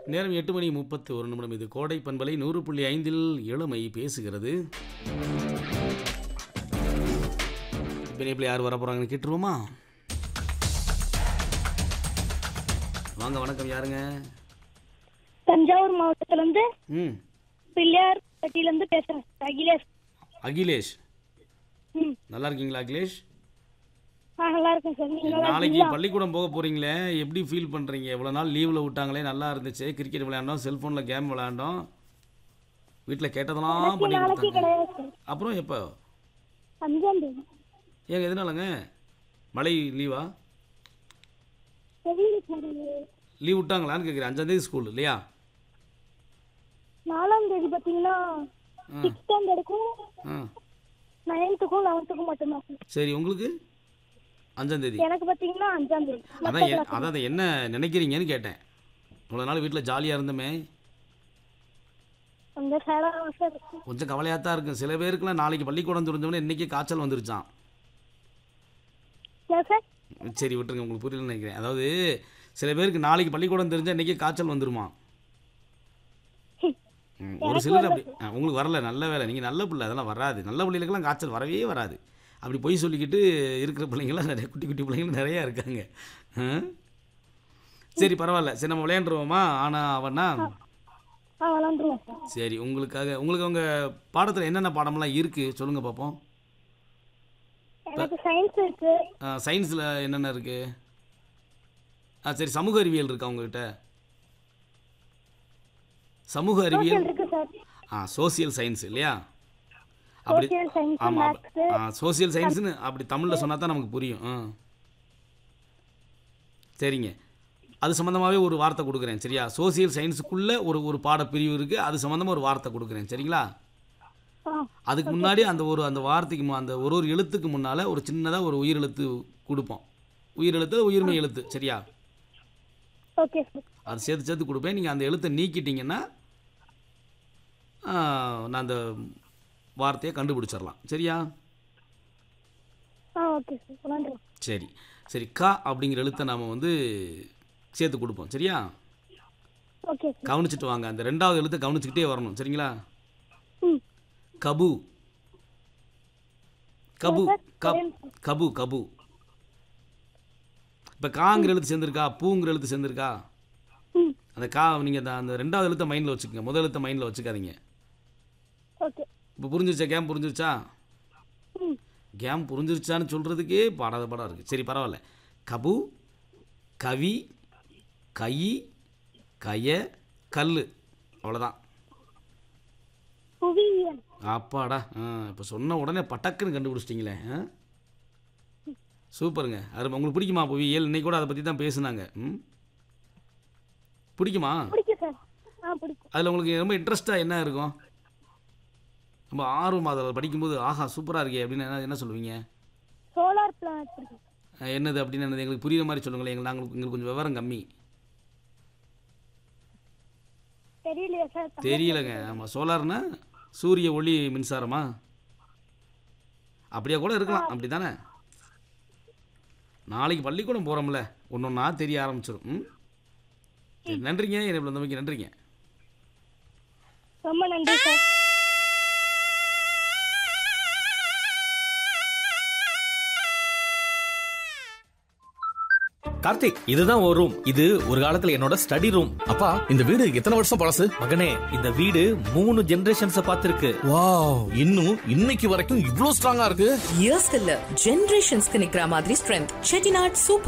நேரம் எட்டு மணி முப்பத்து ஒரு நிமிடம் இது கோடை பண்பலை நூறு புள்ளி ஐந்தில் இளமை பேசுகிறது இப்போ எப்படி யார் வர போகிறாங்கன்னு கேட்டுருவோமா வாங்க வணக்கம் யாருங்க தஞ்சாவூர் மாவட்டத்துல இருந்து ம் பிள்ளையார் பட்டியில இருந்து பேசுறேன் அகிலேஷ் அகிலேஷ் ம் நல்லா இருக்கீங்களா அகிலேஷ் ஆ நல்லா இருக்கேன் சார் நீங்க நல்லா நாளைக்கு இருக்கீங்களா பள்ளிக்கூடம் போக போகிறீங்களே எப்படி ஃபீல் பண்ணுறீங்க இவ்வளோ நாள் லீவில் விட்டாங்களே நல்லா இருந்துச்சு கிரிக்கெட் விளையாண்டோம் செல்ஃபோனில் கேம் விளையாண்டோம் வீட்டில் கேட்டதெல்லாம் பண்ணி நாளைக்கு கொடுத்தாங்க கிடையாது சார் அப்புறம் எப்போ அஞ்சாம் தேதி ஏங்க எதனாலங்க மழை லீவா தெரியல சார் லீவ் விட்டாங்களான்னு கேட்குறேன் அஞ்சாந்தேதி ஸ்கூல் இல்லையா நாலாம் தேதி பார்த்தீங்கன்னா சிக்ஸ் ஸ்டாண்டர்டுக்கும் ஆ நைன்த்துக்கும் லெவன்த்துக்கும் மட்டும்தான் சார் சரி உங்களுக்கு அஞ்சாந்தேதி எனக்கு பார்த்தீங்கன்னா அஞ்சாம் தேதி அதான் எ- அதான் அதை என்ன நினைக்கிறீங்கன்னு கேட்டேன் இவ்வளோ நாள் வீட்டில் ஜாலியாக இருந்தோமே அந்த சேடாக சார் இருக்கு. கொஞ்சம் கவலையாக தான் இருக்கும் சில பேருக்குலாம் நாளைக்கு பள்ளிக்கூடம் தெரிஞ்சவொடனே இன்றைக்கி காய்ச்சல் வந்துருச்சான் ஏன் சார் சரி விட்டுருங்க உங்களுக்கு புரியலன்னு நினைக்கிறேன் அதாவது சில பேருக்கு நாளைக்கு பள்ளிக்கூடம் தெரிஞ்சால் இன்றைக்கி காய்ச்சல் வந்துருமா ம், ஒரு சிலர் அப்படி ஆ, உங்களுக்கு வரல நல்ல வேலை நீங்கள் நல்ல பிள்ளை அதெல்லாம் வராது நல்ல பிள்ளைகளுக்கெல்லாம் காய்ச்சல் வரவே வராது அப்படி பொய் சொல்லிக்கிட்டு இருக்கிற பிள்ளைங்களாம் நிறைய குட்டி குட்டி பிள்ளைங்களும் நிறையா இருக்காங்க ஆ? சரி பரவாயில்ல சரி நம்ம விளையாண்டுருவோமா ஆனால் அவனா ஆ விளாண்டுருவோம் சார் சரி உங்களுக்காக உங்களுக்கு உங்கள் பாடத்தில் என்னென்ன பாடமெல்லாம் இருக்குது சொல்லுங்கள் பார்ப்போம் எனக்கு சயின்ஸ் இருக்கு சயின்ஸில் என்னென்ன இருக்குது ஆ சரி சமூக அறிவியல் இருக்கா உங்ககிட்ட சமூக அறிவியல் சோஷியல் இருக்கு சார் ஆ சோசியல் சயின்ஸ் இல்லையா அப்படி சோஷியல் சயின்ஸ் ஆமாம் மேக்ஸு ஆ சோசியல் சயின்ஸ்னு அப்படி தமிழில் சொன்னா தான் நமக்கு புரியும் ஆ சரிங்க அது சம்மந்தமாகவே ஒரு வார்த்தை கொடுக்குறேன் சரியா சோசியல் சயின்ஸுக்குள்ளே ஒரு ஒரு பாடப்பிரிவு இருக்குது அது சம்மந்தமாக ஒரு வார்த்தை கொடுக்குறேன் சரிங்களா ஆ அதுக்கு முன்னாடி அந்த ஒரு அந்த வார்த்தைக்கு மு- அந்த ஒரு ஒரு எழுத்துக்கு முன்னால் ஒரு சின்னதாக ஒரு உயிரெழுத்து கொடுப்போம் உயிரெழுத்து உயிர்மை எழுத்து சரியா ஓகே சார் அது சேர்த்து சேர்த்து கொடுப்பேன் நீங்கள் அந்த எழுத்தை நீக்கிட்டீங்கன்னா ஆ, நான் அந்த வார்த்தையை கண்டுபிடிச்சிடலாம் சரியா ஆ ஓகே சார் விளாண்டுருவோம் சரி சரி கா அப்படிங்கிற எழுத்தை நாம் வந்து சேர்த்து கொடுப்போம் சரியா ஓகே சார் கவனிச்சிட்டு வாங்க அந்த ரெண்டாவது எழுத்தை கவனிச்சுக்கிட்டே வரணும் சரிங்களா ம் கபு கபு சார், கப் ஒரே நிமிஷம். கபு கபு இப்போ காங்கிற எழுத்து சேர்ந்துருக்கா பூங்கிற எழுத்து சேர்ந்துருக்கா ம் அந்த கா நீங்கள் அந்த ரெண்டாவது எழுத்தை மைண்டில் வச்சுக்கோங்க முதல் எழுத்தை மைண்டில் வச்சுக்காதீங்க ஓகே இப்போ புரிஞ்சிருச்சா கேம் புரிஞ்சிருச்சா ம் கேம் புரிஞ்சிருச்சான்னு சொல்கிறதுக்கே பாடாத பாடம் இருக்குது சரி பரவாயில்ல கபு கவி கை கய கல் அவ்வளோதான் புவியியல் அப்பாடா ஆ இப்போ சொன்ன உடனே பட்டக்குன்னு கண்டுபிடிச்சிட்டிங்களே ஆ சூப்பருங்க அது உங்களுக்கு பிடிக்குமா புவியியல் இன்னைக்கு கூட அதை பற்றி தான் பேசுனாங்க ம் பிடிக்குமா பிடிக்கும் சார் ஆ பிடிக்கும் அதில் உங்களுக்கு ரொம்ப இன்ட்ரெஸ்ட்டாக என்ன இருக்கும் ரொம்ப ஆர்வம் அதில் படிக்கும்போது ஆஹா சூப்பராக இருக்கே அப்படின்னு என்ன என்ன சொல்லுவீங்க சோலார் பிளானட் பிடிக்கும் அஹ் என்னது அப்படின்னு என்னது எங்களுக்கு புரியுற மாதிரி சொல்லுங்களேன் எங்களுக்கு நாங்களுக்கு எங்களுக்கு கொஞ்சம் விவரம் கம்மி தெரியலையா சார் தெரியலங்க ஆமாம் சோலார்னா சூரிய ஒளி மின்சாரமா அப்படியே கூட இருக்கலாம் அப்படி தானே நாளைக்கு பள்ளிக்கூடம் போகிறோம்ல ஒன்று ஒன்றா தெரிய ஆரம்பிச்சிடும் ம் சரி நன்றிங்க என்னை இவ்வளோ நம்பிக்கை நன்றிங்க ரொம்ப நன்றி சார் கார்த்திக் இதுதான் ஒரு ரூம் இது ஒரு காலத்துல என்னோட ஸ்டடி ரூம் அப்பா இந்த வீடு எத்தனை வருஷம் பழசு மகனே இந்த வீடு மூணு ஜெனரேஷன்ஸ் பார்த்திருக்கு வாவ் இன்னும் இன்னைக்கு வரைக்கும் இவ்ளோ ஸ்ட்ராங்கா இருக்கு இயர்ஸ்க்கு இல்ல ஜெனரேஷன்ஸ்க்கு நிக்கிற மாதிரி ஸ்ட்ரென்த் செட்டிநாட் சூப்பர்